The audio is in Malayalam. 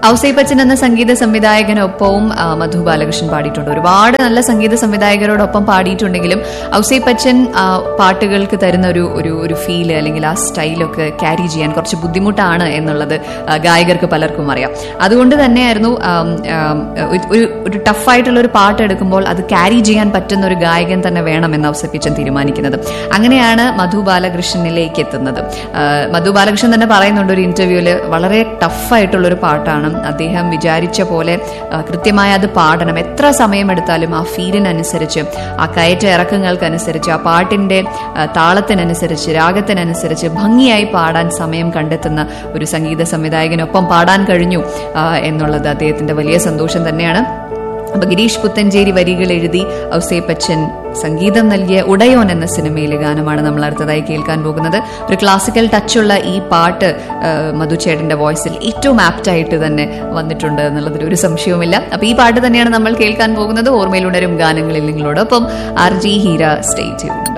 ഔസൈപ്പച്ചൻ എന്ന സംഗീത സംവിധായകനൊപ്പവും ആ, മധു ബാലകൃഷ്ണൻ പാടിയിട്ടുണ്ട് ഒരുപാട് നല്ല സംഗീത സംവിധായകരോടൊപ്പം പാടിയിട്ടുണ്ടെങ്കിലും ഔസൈപ്പച്ചൻ ആ, പാട്ടുകൾക്ക് തരുന്ന ഒരു ഒരു ഒരു ഫീല് അല്ലെങ്കിൽ ആ സ്റ്റൈലൊക്കെ ക്യാരി ചെയ്യാൻ കുറച്ച് ബുദ്ധിമുട്ടാണ് എന്നുള്ളത് ആ, ഗായകർക്ക് പലർക്കും അറിയാം അതുകൊണ്ട് തന്നെയായിരുന്നു ആം, ആം, ഒരു- ഒരു ഒരു ടഫായിട്ടുള്ള ഒരു പാട്ട് എടുക്കുമ്പോൾ അത് ക്യാരി ചെയ്യാൻ പറ്റുന്ന ഒരു ഗായകൻ തന്നെ വേണമെന്ന് ഔസൈപ്പച്ചൻ തീരുമാനിക്കുന്നത് അങ്ങനെയാണ് മധു ബാലകൃഷ്ണനിലേക്ക് എത്തുന്നത് ആ, മധു ബാലകൃഷ്ണൻ തന്നെ പറയുന്നുണ്ട് ഒരു ഇന്റർവ്യൂവിൽ വളരെ ടഫായിട്ടുള്ള ഒരു പാട്ടാണ് അദ്ദേഹം വിചാരിച്ച പോലെ ആ, കൃത്യമായി അത് പാടണം എത്ര സമയമെടുത്താലും ആ ഫീലിനനുസരിച്ച് ആ കയറ്റ ഇറക്കങ്ങൾക്കനുസരിച്ച് ആ പാട്ടിന്റെ ആ, താളത്തിനനുസരിച്ച് രാഗത്തിനനുസരിച്ച് ഭംഗിയായി പാടാൻ സമയം കണ്ടെത്തുന്ന ഒരു സംഗീത സംവിധായകനൊപ്പം പാടാൻ കഴിഞ്ഞു ആ, എന്നുള്ളത് അദ്ദേഹത്തിന്റെ വലിയ സന്തോഷം തന്നെയാണ് അപ്പൊ ഗിരീഷ് പുത്തഞ്ചേരി വരികൾ എഴുതി ഔസേപ്പച്ചൻ സംഗീതം നൽകിയ ഉടയോൻ എന്ന സിനിമയിലെ ഗാനമാണ് നമ്മൾ അടുത്തതായി കേൾക്കാൻ പോകുന്നത് ഒരു ക്ലാസിക്കൽ ടച്ചുള്ള ഈ പാട്ട് ആ, മധുചേട്ടന്റെ വോയിസിൽ ഏറ്റവും ആപ്റ്റ് ആയിട്ട് തന്നെ വന്നിട്ടുണ്ട് എന്നുള്ളതിൽ ഒരു സംശയവുമില്ല അപ്പൊ ഈ പാട്ട് തന്നെയാണ് നമ്മൾ കേൾക്കാൻ പോകുന്നത് ഓർമ്മയിലുണരും ഗാനങ്ങളിൽ നിങ്ങളോടൊപ്പം R G Heera stay tune